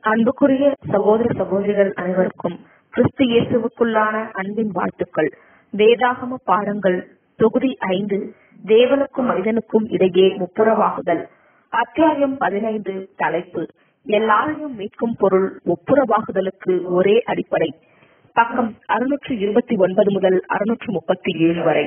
அன்புக்குரிய சகோதர சகோதரிகள் அனைவருக்கும் கிறிஸ்து இயேசுவுக்குள்ளான அன்பின் வாழ்த்துக்கள் வேதாகம பாடங்கள் தொகுதி ஐந்து தேவனுக்கும் மனிதனுக்கும் இடையே முப்புரவாகுதல் அத்தியாயம் பதினைந்து தலைப்பு எல்லாரையும் மீட்கும் பொருள் ஒப்புரவாகுதலுக்கு ஒரே அடிப்படை பக்கம் அறுநூற்று இருபத்தி ஒன்பது முதல் அறுநூற்று முப்பத்தி ஏழு வரை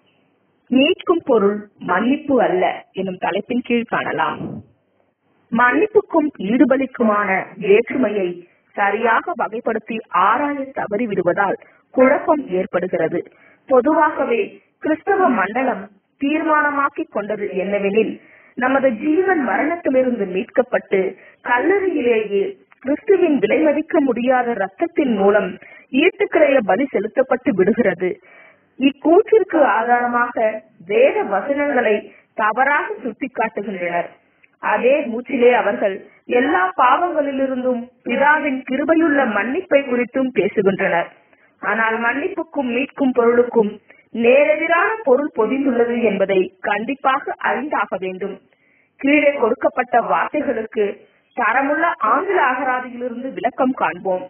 மீட்கும் பொருள் மன்னிப்பு அல்ல எனும் தலைப்பின் கீழ் காணலாம் மன்னிப்புக்கும் ஈடுபலிக்குமான வேற்றுமையை சரியாக வகைப்படுத்தி ஆராய தவறிவிடுவதால் குழப்பம் ஏற்படுகிறது பொதுவாகவே கிறிஸ்தவ மண்டலம் தீர்மானமாக்கிக் கொண்டது என்னவெனில் நமது ஜீவன் மரணத்திலிருந்து மீட்கப்பட்டு கல்லறையிலேயே கிறிஸ்துவின் விலை மதிக்க முடியாத ரத்தத்தின் மூலம் ஈட்டுக்கிறைய பலி செலுத்தப்பட்டு விடுகிறது இக்கூற்றிற்கு ஆதாரமாக வேத வசனங்களை தவறாக சுட்டிக்காட்டுகின்றனர் அதே மூச்சிலே அவர்கள் எல்லா பாவங்களிலிருந்தும் பிதாவின் கிருபையுள்ள மன்னிப்பை குறித்தும் பேசுகின்றனர் ஆனால் மன்னிப்புக்கும் மீட்கும் பொருளுக்கும் நேரெதிரான பொருள் பொதிந்துள்ளது என்பதை கண்டிப்பாக அறிந்தாக வேண்டும் கீழே கொடுக்கப்பட்ட வார்த்தைகளுக்கு தரமுள்ள ஆங்கில அகராதியிலிருந்து விளக்கம் காண்போம்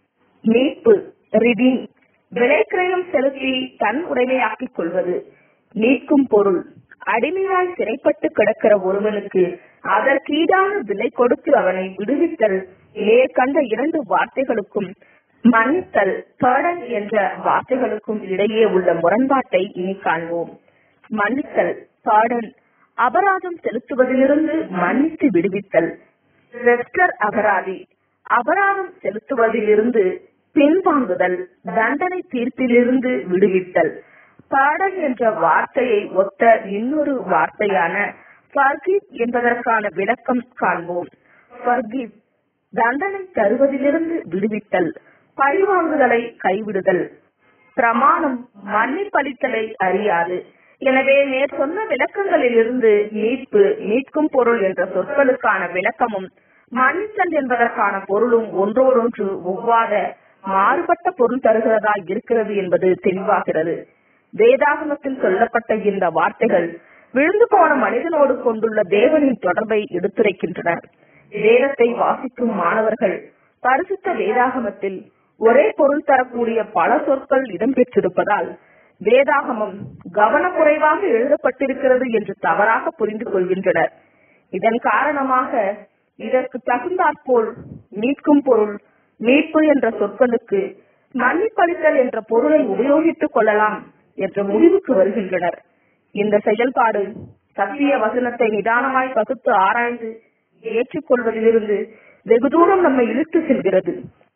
மீட்பு ரிடீம் விலைக்கிரயம் செலுத்தி தன் உடைமையாக்கிக் கொள்வது மீட்கும் பொருள் அடிமையால் சிறைப்பட்டு கிடக்கிற ஒருவனுக்கு அதற்கீடான விலை கொடுத்து அவனை விடுவித்தல் மேற்கண்ட இரண்டு வார்த்தைகளுக்கும் மன்னித்தல் பர்டன் என்ற வார்த்தைகளுக்கும் இடையே உள்ள முரண்பாட்டை இனி காண்போம் மன்னித்தல் பர்டன் அபராதம் செலுத்துவதிலிருந்து மன்னித்து விடுவித்தல் ரெஸ்டர் அபராதி அபராதம் செலுத்துவதிலிருந்து பின்வாங்குதல் தண்டனை தீர்ப்பிலிருந்து விடுவித்தல் பாடல் என்ற வார்த்தையை ஒத்த இன்னொரு வார்த்தையான ஃபர்கிவ் என்பதற்கான விளக்கம் காண்போம் ஃபர்கிவ் தண்டனை தருவதிலிருந்து விடுவித்தல் பழிவாங்குதலை கைவிடுதல் பிரமாணம் மன்னிப்பளித்தலை அறியாது எனவே மேற் சொன்ன விளக்கங்களில் இருந்து மீட்பு மீட்கும் பொருள் என்ற சொற்களுக்கான விளக்கமும் மன்னித்தல் என்பதற்கான பொருளும் ஒன்றோடொன்று ஒவ்வாத மாறுபட்ட பொருள் தருகிறதா இருக்கிறது என்பது தெளிவாகிறது வேதாகமத்தில் சொல்லப்பட்ட இந்த வார்த்தைகள் விழுந்து போன மனிதனோடு கொண்டுள்ள தேவனின் தொடர்பை எடுத்துரைக்கின்றன வேதத்தை வாசிக்கும் மாணவர்கள் பரிசுத்த வேதாகமத்தில் ஒரே பொருள் தரக்கூடிய பல சொற்கள் இடம்பெற்றிருப்பதால் வேதாகமம் கவனக்குறைவாக எழுதப்பட்டிருக்கிறது என்று தவறாக புரிந்து கொள்கின்றனர் இதன் காரணமாக இதற்கு தகுந்தாற்போல் மீட்கும் பொருள் மீட்பு என்ற சொற்களுக்கு மன்னிப்பளித்தல் என்ற பொருளை உபயோகித்துக் கொள்ளலாம் என்ற முடிவுக்கு வருகின்றனர் இந்த செயல்பாடு சத்திய வசனத்தை நிதானமாய் பகுத்து ஆராய்ந்து ஏற்றுக்கொள்வதிலிருந்து வெகு தூரம் நம்மை இழுத்து செல்கிறது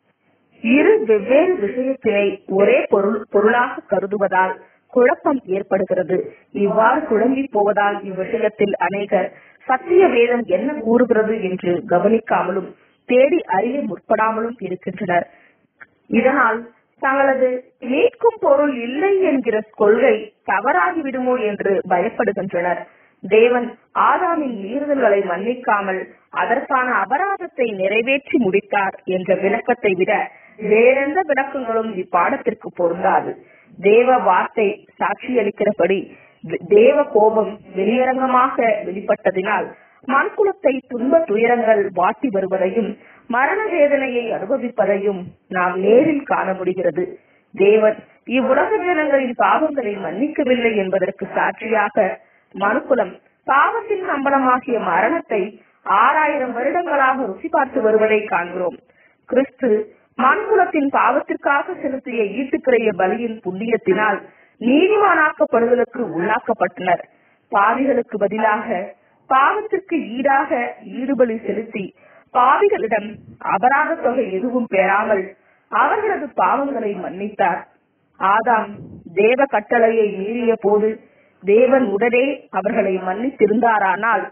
இரு வெவ்வேறு விஷயத்தினை ஒரே பொருள் பொருளாக கருதுவதால் குழப்பம் ஏற்படுகிறது இவ்வாறு குழம்பி போவதால் இவ்விஷயத்தில் அநேகர் சத்திய வேதம் என்ன கூறுகிறது என்று கவனிக்காமலும் தேடி அறிய முற்படாமலும் இருக்கின்றனர் இதனால் தங்களது மீட்கும் பொருள் இல்லை என்கிற கொள்கை தவறாகிவிடுமோ என்று பயப்படுகின்றனர் தேவன் ஆதாமின் மீறுதல்களை மன்னிக்காமல் அதற்கான அபராதத்தை நிறைவேற்றி முடித்தார் என்ற விளக்கத்தை விட வேறெந்த விளக்கங்களும் இப்பாடத்திற்கு பொருந்தாது தேவ வார்த்தை சாட்சியளிக்கிறபடி தேவ கோபம் வெளியரங்கமாக வெளிப்பட்டதினால் மண்குலத்தை துன்ப துயரங்கள் வாட்டி வருவதையும் மரண வேதனையை அனுபவிப்பதையும் நாம் நேரில் காண முடிகிறது தேவன் இவ்வுலக ஜனங்களின் பாவங்களை மன்னிக்கவில்லை என்பதற்கு சாட்சியாக மனுக்குலம் பாவத்தின் சம்பளமாகிய மரணத்தை ஆறாயிரம் வருடங்களாக ருசி பார்த்து வருவதை காண்கிறோம் கிறிஸ்து மண்குலத்தின் பாவத்திற்காக செலுத்திய ஈட்டுக்கிறைய பலியின் புண்ணியத்தினால் நீதிமானாக்கப்படுதலுக்கு உள்ளாக்கப்பட்டனர் பாவிகளுக்கு பதிலாக பாவத்திற்கு ஈடாக ஈடுபலி செலுத்தி பாவிகளிடம் அபராத தொகை எதுவும் பெறாமல் அவர்களது பாவங்களை மன்னித்தார் ஆதாம் தேவ கட்டளையை மீறிய போது தேவன் உடனே அவர்களை மன்னித்திருந்தாரானால்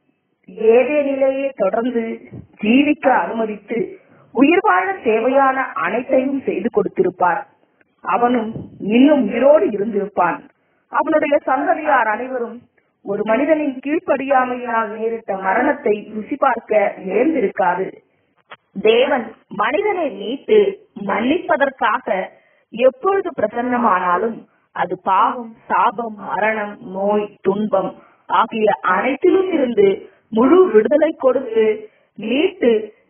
ஏதேனிலேயே தொடர்ந்து ஜீவிக்க அனுமதித்து உயிர் வாழ தேவையான அனைத்தையும் செய்து கொடுத்திருப்பார் அவனும் இன்னும் உயிரோடு இருந்திருப்பான் அவனுடைய சந்ததியார் அனைவரும் ஒரு மனிதனின் கீழ்ப்படியாமையினால் நேரிட்ட மரணத்தை ருசி பார்க்க நேர்ந்திருக்காது தேவன் மனிதனை மீட்டு மன்னிப்பதற்காக எப்பொழுது பிரசன்னமானாலும் அது பாவம் சாபம் மரணம் நோய் துன்பம் ஆகிய அனைத்திலும் இருந்து முழு விடுதலை கொடுத்து மீட்டு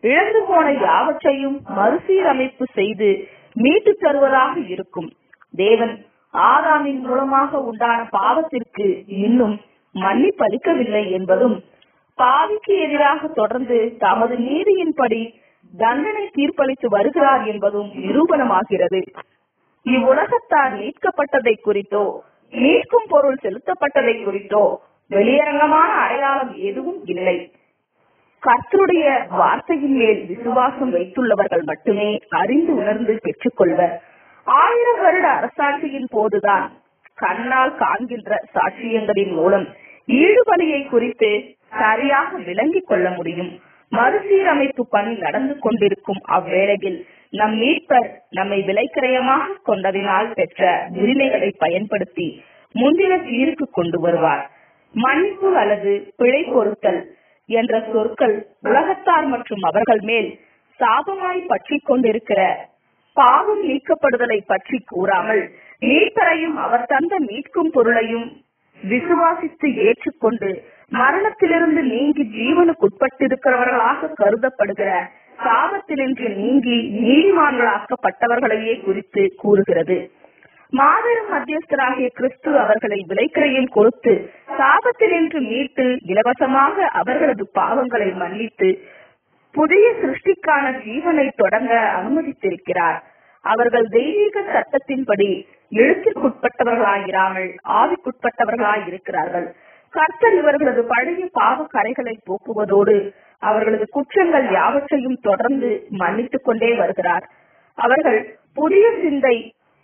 இழந்து போன யாவற்றையும் மறுசீரமைப்பு செய்து மீட்டு தருவதாக இருக்கும் தேவன் ஆதாமின் மூலமாக உண்டான பாவத்திற்கு இன்னும் மன்னிப்பளிக்கவில்லை என்பதும் பாவிக்கு எதிராக தொடர்ந்து தமது நீதியின்படி தண்டனை தீர்ப்பளித்து வருகிறார் என்பதும் நிரூபணமாகிறது இவ்வுலகத்தார் மீட்கப்பட்டதை குறித்தோ மீட்கும் பொருள் செலுத்தப்பட்டதை குறித்தோ வெளியரங்கமான அடையாளம் எதுவும் இல்லை கர்த்தருடைய வார்த்தையின் மேல் விசுவாசம் வைத்துள்ளவர்கள் மட்டுமே அறிந்து உணர்ந்து பெற்றுக்கொள்வர் ஆயிரம் வருட அரசாட்சியின் போதுதான் கண்ணால் காண்கின்ற சாட்சியங்களின் மூலம் ஈடுபலியை குறித்து சரியாக விளங்கிக் கொள்ள முடியும் மறுசீரமைப்பு பணி நடந்து கொண்டிருக்கும் அவ்வேளையில் நம் மீட்பர் நம்மை விலைக்கிரயமாக கொண்டதினால் பெற்ற உரிமைகளை பயன்படுத்தி முந்தின சீருக்கு கொண்டு வருவார் மன்னிப்பு அல்லது பிழை பொருத்தல் என்ற சொற்கள் உலகத்தார் மற்றும் அவர்கள் மேல் சாபமாய் பற்றி கொண்டிருக்கிற பாவம் நீக்கப்படுதலை பற்றி கூறாமல் மீட்பரையும் அவர் தந்த மீட்கும் பொருளையும் விசுவாசித்து ஏற்றுக்கொண்டு மரணத்திலிருந்து நீங்கி ஜீவனுக்குட்பட்டிருக்கிறவர்களாக கருதப்படுகிற சாபத்தினின்று நீங்கி நீதிமான்களாக்கப்பட்டவர்களையே குறித்து கூறுகிறது மாபெரும் மத்தியஸ்தராகிய கிறிஸ்து அவர்களை விலைக்கிரையும் கொடுத்து சாபத்தினின்று மீட்டு இலவசமாக அவர்களது பாவங்களை மன்னித்து புதிய சிருஷ்டிக்கான ஜீவனை தொடங்க அனுமதித்திருக்கிறார் அவர்கள் தெய்வீக சட்டத்தின்படி எழுத்திற்குட்பட்டவர்களாயிராமல் ஆவிக்குட்பட்டவர்களாய் இருக்கிறார்கள் கர்த்தர் இவர்களது பழைய பாவ கரைகளை போக்குவதோடு அவர்களது குற்றங்கள் யாவற்றையும் தொடர்ந்து மன்னித்துக் கொண்டே வருகிறார் அவர்கள் புதிய சிந்தை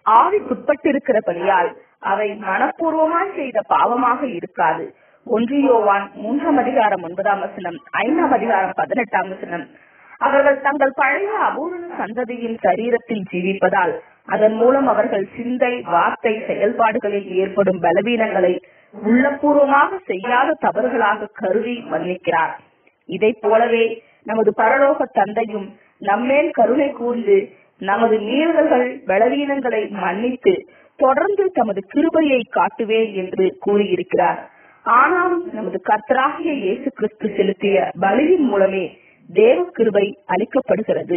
ஆவிக்குட்பட்டிருக்கிறபடியால் அவை மனப்பூர்வமாய் செய்த பாவமாக இருக்காது ஒன்றியோவான் மூன்றாம் அதிகாரம் ஒன்பதாம் வசனம் ஐந்தாம் அதிகாரம் பதினெட்டாம் வசனம் அவர்கள் தங்கள் பழைய அபூரண சந்ததியின் சரீரத்தில் ஜீவிப்பதால் அதன் மூலம் அவர்கள் சிந்தை வார்த்தை செயல்பாடுகளில் ஏற்படும் பலவீனங்களை உள்ளபூர்வமாக செய்யாத தவறுகளாக கருதி மன்னிக்கிறார் இதை போலவே நமது பரலோக தந்தையும் நம்மேல் கருணை கூர்ந்து நமது மீறல்கள் பலவீனங்களை மன்னித்து தொடர்ந்து தமது கிருபையை காட்டுவேன் என்று கூறியிருக்கிறார் ஆனாலும் நமது கர்த்தராகிய இயேசு கிறிஸ்து செலுத்திய பலியின் மூலமே தேவ கிருபை அளிக்கப்படுகிறது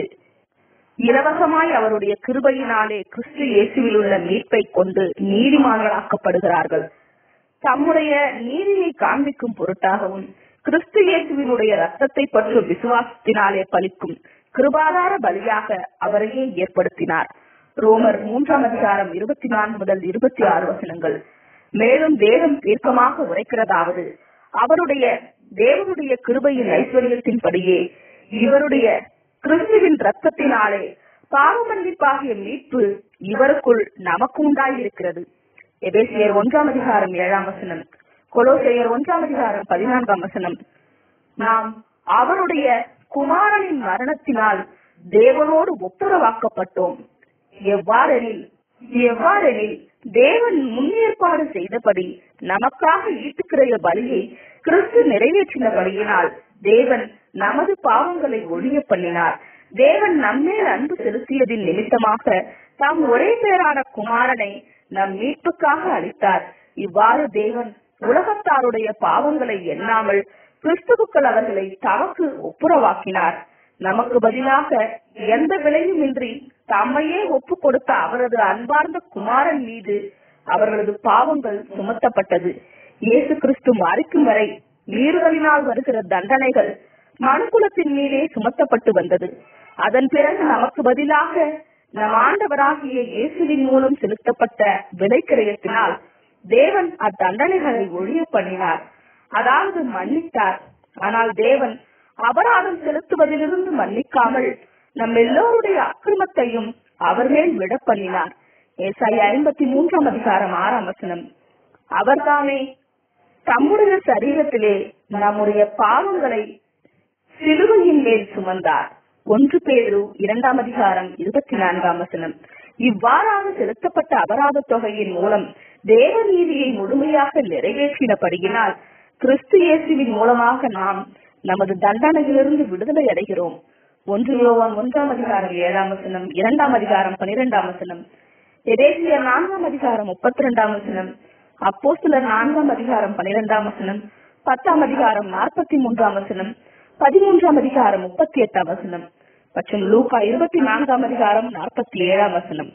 இலவசமாய் அவருடைய கிருபையினாலே கிறிஸ்து இயேசுவில் உள்ள மீட்பை கொண்டு நீதிமான்களாக்கப்படுகிறார்கள் தம்முடைய நீதியை காண்பிக்கும் பொருட்டாகவும் கிறிஸ்து இயேசுவினுடைய ரத்தத்தை பற்றும் விசுவாசத்தினாலே பலிக்கும் கிருபாதார பலியாக அவரையே ஏற்படுத்தினார் ரோமர் மூன்றாம் அதிகாரம் இருபத்தி நான்கு முதல் இருபத்தி ஆறு வசனங்கள் மேலும் வேதம் தீர்க்கமாக உரைக்கிறதாவது அவருடைய தேவனுடைய கிருபையின் ஐஸ்வர்யத்தின்படியே இவருடைய கிறிஸ்துவின் ரத்தத்தினாலே பாவமன்னிப்பாகிய மீட்பு இவருக்குள் நமக்கு உண்டாயிருக்கிறது எபேசியர் ஒன்றாம் அதிகாரம் ஏழாம் வசனம் கொலோசையர் ஒன்றாம் அதிகாரம் பதினான்காம் வசனம் நாம் அவருடைய குமாரனின் மரணத்தினால் தேவனோடு ஒப்புரவாக்கப்பட்டோம் எவ்வாறெனில் எவ்வாறெனில் தேவன் முன்னேற்பாடு செய்தபடி நமக்காக ஈட்டுக்கிறைய பலியை கிறிஸ்து நிறைவேற்றினபடியினால் தேவன் நமது பாவங்களை ஒழிய பண்ணினார் தேவன் நம்மேல் அன்பு செலுத்தியதின் நிமித்தமாக தாம் ஒரே பேரான குமாரனை நம் மீட்புக்காக அளித்தார் இவ்வாறு தேவன் உலகத்தாருடைய பாவங்களை எண்ணாமல் கிறிஸ்துவுக்கள் அவர்களை தமக்கு ஒப்புரவாக்கினார் நமக்கு பதிலாக எந்த விலையுமின்றி தம்மையே ஒப்பு கொடுத்த அவரது அன்பார்ந்த குமாரன் மீது அவர்களது பாவங்கள் சுமத்தப்பட்டது இயேசு கிறிஸ்து மறிக்கும் வரை மீறுதலினால் வருகிற தண்டனைகள் மனுக்குலத்தின் மீதே சுமத்தப்பட்டு வந்தது அதன் பிறகு நமக்கு பதிலாக நம் ஆண்டவராகிய இயேசுவின் மூலம் செலுத்தப்பட்ட விலைக்கிரயத்தினால் தேவன் அத்தண்டனைகளை ஒழிய பண்ணினார் அதாவது மன்னித்தார் ஆனால் தேவன் அபராதம் செலுத்துவதிலிருந்து மன்னிக்காமல் நம் எல்லோருடைய அக்கிரமத்தையும் அவர் மேல் விட பண்ணினார் ஏசாய் ஐம்பத்தி மூன்றாம் அதிகாரம் ஆறாம் வசனம் அவர்தாமே தம்முடைய சரீரத்திலே நம்முடைய பாவங்களை சிலுவையின் மேல் சுமந்தார் ஒன்று பேரு இரண்டாம் அதிகாரம் இருபத்தி நான்காம் வசனம் இவ்வாறாக செலுத்தப்பட்ட அபராத தொகையின் மூலம் தேவ நீதியை முழுமையாக நிறைவேற்றினபடியினால் கிறிஸ்து இயேசுவின் மூலமாக நாம் நமது தண்டனையிலிருந்து விடுதலை அடைகிறோம் ஒன்று யோவான் ஒன்றாம் அதிகாரம் ஏழாம் வசனம் இரண்டாம் அதிகாரம் பனிரெண்டாம் வசனம் எதேசியர் நான்காம் அதிகாரம் முப்பத்தி ரெண்டாம் வசனம் அப்போ சிலர் நான்காம் அதிகாரம் பனிரெண்டாம் வசனம் பத்தாம் அதிகாரம் நாற்பத்தி மூன்றாம் வசனம் பதிமூன்றாம் அதிகாரம் முப்பத்தி எட்டாம் வசனம் மற்றும் லூகா இருபத்தி நான்காம் அதிகாரம் நாற்பத்தி ஏழாம் வசனம்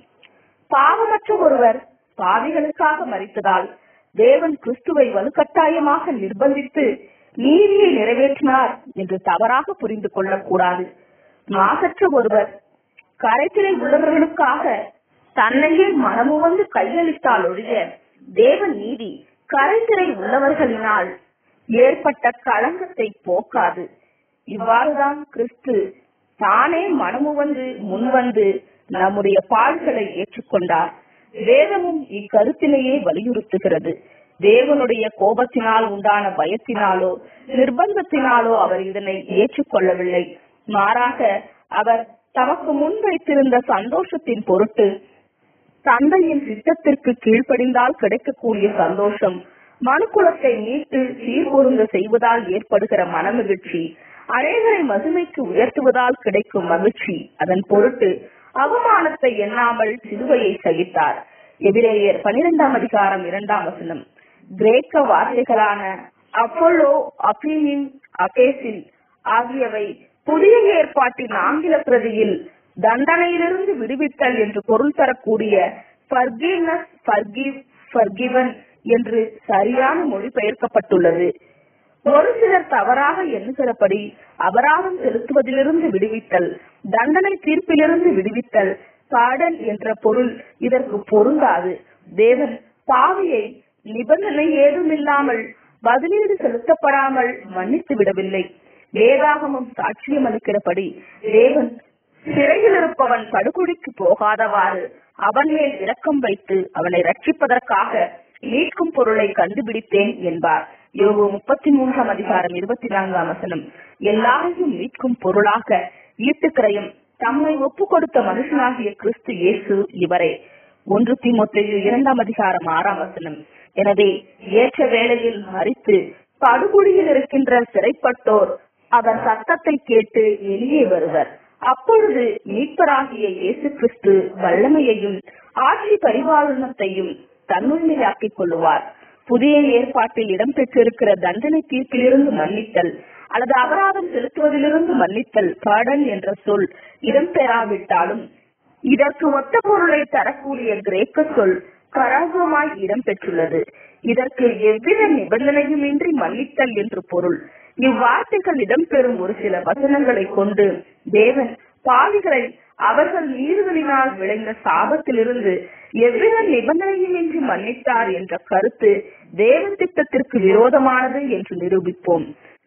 பாவமற்ற ஒருவர் பாவிகளுக்காக மறித்ததால் தேவன் கிறிஸ்துவை வலுக்கட்டாயமாக நிர்பந்தித்து நீதியை நிறைவேற்றினார் என்று தவறாக புரிந்து கொள்ளக்கூடாது மாசற்ற ஒருவர் கரைத்திரை உள்ளவர்களுக்காக தன்னையே மனமுவந்து கையளித்தால் ஒழிய தேவன் நீதி கரைத்திரை உள்ளவர்களினால் ஏற்பட்ட களங்கத்தை போக்காது இவ்வாறுதான் கிறிஸ்து தானே மனமுவந்து முன்வந்து நம்முடைய பாடுகளை ஏற்றுக்கொண்டார் வேதமும் இக்கருத்தினையே வலியுறுத்துகிறது தேவனுடைய கோபத்தினால் உண்டான பயத்தினாலோ நிர்பந்தத்தினாலோ அவர் இதனை ஏற்றுக்கொள்ளவில்லை மாறாக அவர் தமக்கு முன் வைத்திருந்த சந்தோஷத்தின் பொருட்டு தந்தையின் சித்தத்திற்கு கீழ்ப்படிந்தால் கிடைக்கக்கூடிய சந்தோஷம் மனுக்குலத்தை மீட்டு சீர்பொருந்த செய்வதால் ஏற்படுகிற மனமகிழ்ச்சி அநேகரை மகிமைக்கு உயர்த்துவதால் கிடைக்கும் மகிழ்ச்சி அதன் பொருட்டு அவமானத்தை எண்ணாமல் சிலுவையை சகித்தார் எபிரேயர் பனிரெண்டாம் அதிகாரம் இரண்டாம் வசனம் கிரேக்க வார்த்தைகளான அப்போலோ அபீமின் அகேசில் ஆகியவை புதிய ஏற்பாட்டின் ஆங்கில பிரதியில் தண்டனையிலிருந்து விடுவித்தல் என்று பொருள் தரக்கூடிய forgiveness, forgive, forgiven என்று சரியான மொழிபெயர்க்கப்பட்டுள்ளது ஒரு சிலர் தவறாக எண்ணுகிறபடி அபராதம் செலுத்துவதிலிருந்து விடுவித்தல் தண்டனை தீர்ப்பிலிருந்து விடுவித்தல் பாடன் என்ற பொருள் இதற்கு பொருந்தாது தேவன் பாவியை நிபந்தனை ஏதுமில்லாமல் பதிலீடு செலுத்தப்படாமல் மன்னித்து விடவில்லை வேதாகமும் சாட்சியம் அளிக்கிறபடி தேவன் சிறையில் இருப்பவன் படுகொடிக்கு போகாதவாறு அவன் மேல் இரக்கம் வைத்து அவனை ரட்சிப்பதற்காக மீட்கும் பொருளை கண்டுபிடித்தேன் என்பார் யோகு முப்பத்தி மூன்றாம் அதிகாரம் இருபத்தி நான்காம் வசனம் எல்லாரையும் மீட்கும் பொருளாக ஈட்டுக்கிறையும் தம்மை ஒப்பு கொடுத்த மனுஷனாகிய கிறிஸ்து இயேசு இவரே ஒன்று தீமோத்தேயு இரண்டாம் அதிகாரம் ஆறாம் வசனம் எனவே ஏற்ற வேளையில் மறித்து படுகொடியில் இருக்கின்ற சிறைப்பட்டோர் அவர் சத்தத்தை கேட்டு வெளியே வருவர் அப்பொழுது மீட்பராகிய இயேசு கிறிஸ்து வல்லமையையும் ஆட்சி பரிபாலனத்தையும் தன்னுண்மையாக்கிக் கொள்ளுவார் புதிய ஏற்பாட்டில் இடம்பெற்றிருக்கிற தண்டனை தீர்ப்பிலிருந்து மன்னித்தல் அல்லது அபராதம் செலுத்துவதிலிருந்து மன்னித்தல் பாடன் என்ற சொல் இடம்பெறாவிட்டாலும் இதற்கு ஒத்த பொருளை தரக்கூடிய கிரேக்க சொல் கராகமாய் இடம்பெற்றுள்ளது இதற்கு எவ்வித நிபந்தனையுமின்றி மன்னித்தல் என்று பொருள் இவ்வார்த்தைகள் இடம்பெறும் ஒரு சில வசனங்களை கொண்டு தேவன் பாவிகளை அவர்கள் மீறுதலினால் விளைந்த சாபத்திலிருந்து எவ்வித நிபந்தனையுமின்றி மன்னித்தார் என்ற கருத்து தேவ திட்டத்திற்கு விரோதமானது என்று நிரூபிப்போம்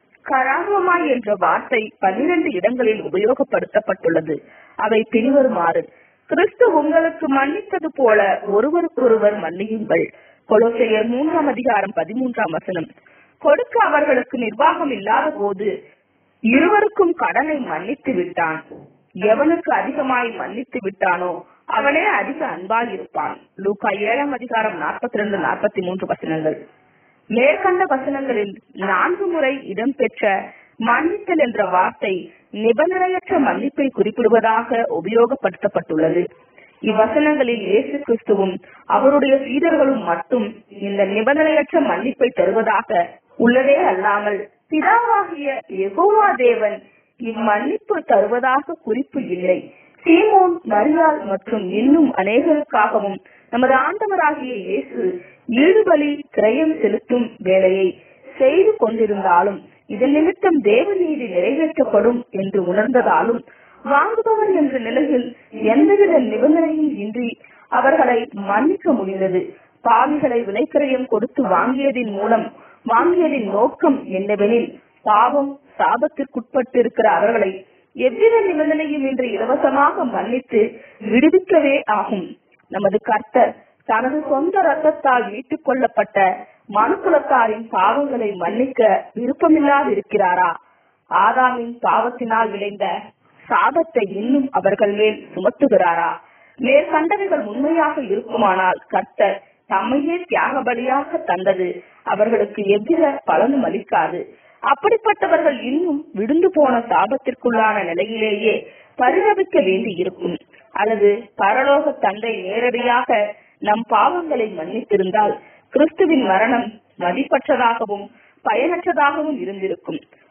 கராகமாய் என்ற வார்த்தை பன்னிரண்டு இடங்களில் உபயோகப்படுத்தப்பட்டுள்ளது அவை பின்வருமாறு கிறிஸ்து உங்களுக்கு மன்னித்தது போல ஒருவருக்கொருவர் மன்னியுங்கள் கொலோசையர் மூன்றாம் அதிகாரம் பதிமூன்றாம் வசனம் கொடுக்க அவர்களுக்கு நிர்வாகம் இல்லாத போது இருவருக்கும் கடனை மன்னித்து விட்டான் எவனுக்கு அதிகமாய் மன்னித்து விட்டானோ அவனே அதிக அன்பால் இருப்பான் லூக்கா ஏழாம் அதிகாரம் நாற்பத்தி ரெண்டு நாற்பத்தி மூன்று வசனங்கள் மேற்கண்ட வசனங்களில் நான்கு முறை இடம்பெற்ற மன்னித்தல் என்ற வார்த்தை நிபந்தனையற்ற மன்னிப்பை குறிப்பிடுவதாக உபயோகப்படுத்தப்பட்டுள்ளது இவ்வசனங்களில் இயேசு கிறிஸ்துவும் அவருடைய சீடர்களும் மட்டும் இந்த நிபந்தனையற்ற மன்னிப்பை தருவதாக உள்ளதே அல்லாமல் பிதாவாகிய எகோவா தேவன் இம்மன்னிப்பு தருவதாக குறிப்பு இல்லை சீமோன் மரியாள் மற்றும் இன்னும் அநேகருக்காகவும் நமது ஆண்டவராகிய இயேசு ஈடுபலி கிரயம் செலுத்தும் வேலையை செய்து கொண்டிருந்தாலும் இதன் நிமித்தம் தேவ நீதி நிறைவேற்றப்படும் என்று உணர்ந்ததாலும் வாங்குபவர் என்ற நிலையில் எந்தவித நிபந்தனையும் இன்றி அவர்களை மன்னிக்க முடிந்தது பாவிகளை விலைக்கிரயம் கொடுத்து வாங்கியதின் மூலம் வாங்கியதின் நோக்கம் என்னவெனில் பாவம் சாபத்திற்குட்பட்டிருக்கிற அவர்களை எவ்வித நிபந்தனையும் இன்றி இலவசமாக மன்னித்து விடுவிக்கவே ஆகும் நமது கர்த்தர் தனது சொந்த ரத்தத்தால் மீட்டுக் கொள்ளப்பட்ட மனுக்குலத்தாரின் பாவங்களை மன்னிக்க விருப்பமில்லாதிருக்கிறாரா ஆதாமின் பாவத்தினால் விளைந்த சாபத்தை இன்னும் அவர்கள் மேல் சுமத்துகிறாரா மேற்கண்டவைகள் உண்மையாக இருக்குமானால் கர்த்தர் தம்மையே தியாக பலியாக தந்தது அவர்களுக்கு எவ்வித பலனும் அளிக்காது அப்படிப்பட்டவர்கள் இன்னும் விடுந்து போன சாபத்திற்குள்ளான நிலையிலேயே பரிதவிக்க வேண்டி இருக்கும் அல்லது பரலோக தந்தை நேரடியாக நம் பாவங்களை மன்னித்திருந்தால் கிறிஸ்துவின் மரணம் மதிப்பற்றதாகவும் பயனற்றதாகவும் இருந்திருக்கும்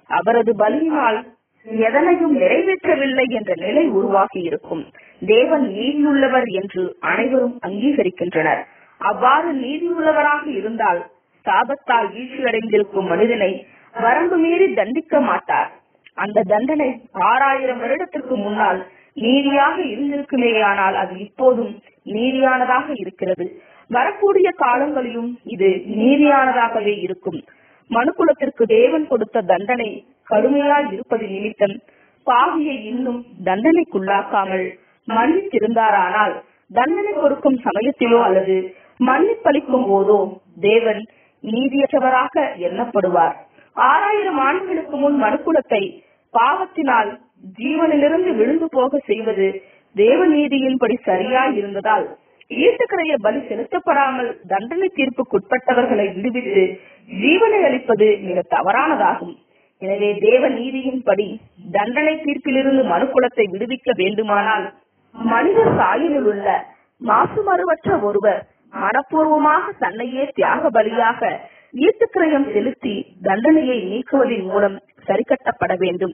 அவரது பலியினால் எதனையும் நிறைவேற்றவில்லை என்ற நிலை உருவாகி இருக்கும் தேவன் நீதியுள்ளவர் என்று அனைவரும் அங்கீகரிக்கின்றனர் அவ்வாறு நீதியுள்ளவராக இருந்தால் சாபத்தால் வீழ்ச்சியடைந்திருக்கும் மனிதனை வரம்பு மீறி தண்டிக்க மாட்டார் அந்த தண்டனை ஆறாயிரம் வருடத்திற்கு முன்னால் நீதியாக இருந்திருக்குமேயானால் அது இப்போதும் நீதியானதாக இருக்கிறது வரக்கூடிய காலங்களிலும் இது நீதியானதாகவே இருக்கும் மனுக்குலத்திற்கு தேவன் கொடுத்த தண்டனை கடுமையாய் இருப்பது நிமித்தம் பாவியை இன்னும் தண்டனைக்குள்ளாக்காமல் மன்னித்திருந்தாரானால் தண்டனை கொடுக்கும் சமயத்திலோ அல்லது மன்னிப்பளிக்கும் போதோ தேவன் நீதியற்றவராக எண்ணப்படுவார் ஆறாயிரம் ஆண்டுகளுக்கு முன் மனுக்குலத்தை பாவத்தினால் ஜீவனிலிருந்து விழுந்து போக செய்வது தேவ நீதியின்படி சரியாய் இருந்ததால் ஈட்டுக்கரைய பலி செலுத்தப்படாமல் தண்டனை தீர்ப்புக்குட்பட்டவர்களை விடுவித்து ஜீவனை அளிப்பது மிக தவறானதாகும் எனவே தேவ நீதியின்படி தண்டனை தீர்ப்பிலிருந்து மனுக்குலத்தை விடுவிக்க வேண்டுமானால் மனித சாயலில் உள்ள மாசுமறுவற்ற ஒருவர் மனப்பூர்வமாக தன்னையே தியாக பலியாக ஈட்டுக்கிரயம் செலுத்தி தண்டனையை நீக்குவதன் மூலம் சரிகட்டப்பட வேண்டும்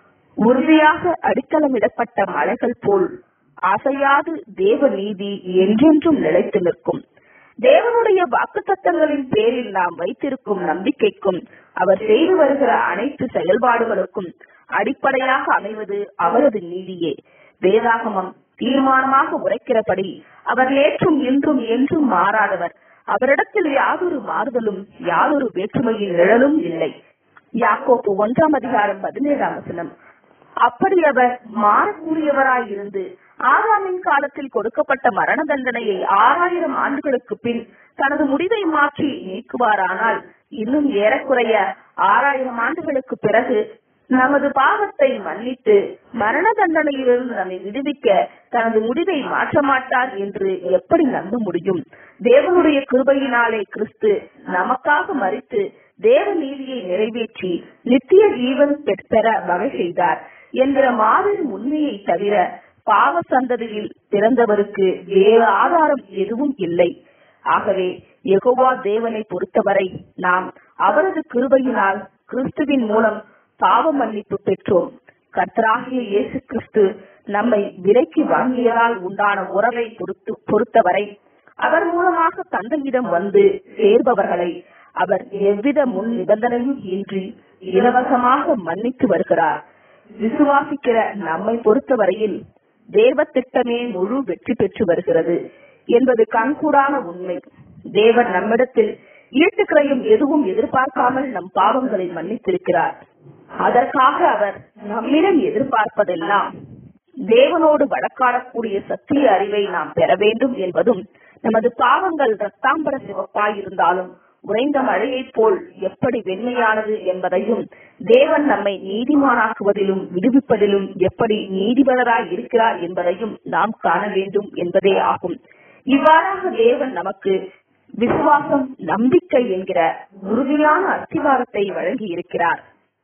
உறுதியாக அடித்தளமிடப்பட்ட மலைகள் போல் அசையாது தேவ நீதி என்றென்றும் நிலைத்து நிற்கும் தேவனுடைய வாக்குத்தத்தங்களின் பேரில் நாம் வைத்திருக்கும் நம்பிக்கைக்கும் அவர் செய்து வருகிற அனைத்து செயல்பாடுகளுக்கும் அடிப்படையாக அமைவது அவரது நீதியே வேதாகமம் தீர்மானமாக உரைக்கிறபடி அவர் நேற்றும் இன்றும் என்றும் மாறாதவர் அவரிடத்தில் யாதொரு மாறுதலும் யாதொரு வேற்றுமையின் நிழலும் இல்லை யாக்கோப்பு ஒன்றாம் அதிகாரம் பதினேழாம் வசனம் அப்படி அவர் மாறக்கூடியவராயிருந்து ஆதாமின் காலத்தில் கொடுக்கப்பட்ட மரண தண்டனையை ஆறாயிரம் ஆண்டுகளுக்கு பின் தனது முடிவை மாற்றி நீக்குவாரானால் இன்னும் ஏறக்குறைய ஆறாயிரம் ஆண்டுகளுக்கு பிறகு நமது பாவத்தை மன்னித்து மரண தண்டனையிலிருந்து நம்மை விடுவிக்க தனது முடிவை மாற்ற மாட்டார் என்று எப்படி நம்ப முடியும் தேவனுடைய கிருபையினாலே கிறிஸ்து நமக்காக மறித்து தேவ நீதியை நிறைவேற்றி நித்திய ஜீவன் பெற வகை செய்தார் என்கிற மாபெரும் உண்மையை தவிர பாவ சந்ததியில் பிறந்தவருக்கு வேறு ஆதாரம் எதுவும் இல்லை ஆகவே யெகோவா தேவனை பொறுத்தவரை நாம் அவரது கிருபையினால் கிறிஸ்துவின் மூலம் பாவ மன்னிப்பு பெற்றோம் கர்த்தராகிய இயேசு கிறிஸ்து நம்மை விலைக்கு வாங்கியதால் உண்டான உறவை பொறுத்து பொறுத்தவரை அவர் மூலமாக தந்தையிடம் வந்து சேர்பவர்களை அவர் எவ்வித முன் நிபந்தனையும் இன்றி இலவசமாக மன்னித்து வருகிறார் விசுவாசிக்கிற நம்மை பொறுத்தவரையில் தேவ திட்டமே முழு வெற்றி பெற்று வருகிறது என்பது கண்கூடான உண்மை தேவன் நம்மிடத்தில் ஈட்டுக்கிறையும் எதுவும் எதிர்பார்க்காமல் நம் பாவங்களை மன்னித்திருக்கிறார் அதற்காக அவர் நம்மிடம் எதிர்பார்ப்பதெல்லாம் தேவனோடு வழக்காடக்கூடிய சத்திய அறிவை நாம் பெற வேண்டும் என்பதும் நமது பாவங்கள் ரத்தாம்பர சிவப்பாய் இருந்தாலும் உறைந்த மழையைப் போல் எப்படி வெண்மையானது என்பதையும் தேவன் நம்மை நீதிமானாக்குவதிலும் விடுவிப்பதிலும் எப்படி நீதிபதராய் இருக்கிறார் என்பதையும் நாம் காண வேண்டும் என்பதே ஆகும் இவ்வாறாக தேவன் நமக்கு விசுவாசம் நம்பிக்கை என்கிற உறுதியான அஸ்திவாரத்தை வழங்கி இருக்கிறார்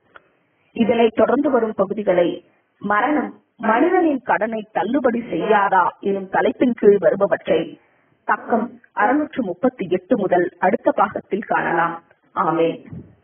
இதனை தொடர்ந்து வரும் பகுதிகளை மரணம் மனிதனின் கடனை தள்ளுபடி செய்யாதா எனும் தலைப்பின் கீழ் வருபவற்றை பக்கம் அறுநூற்று முப்பத்தி எட்டு முதல் அடுத்த பாகத்தில் காணலாம் ஆமேன்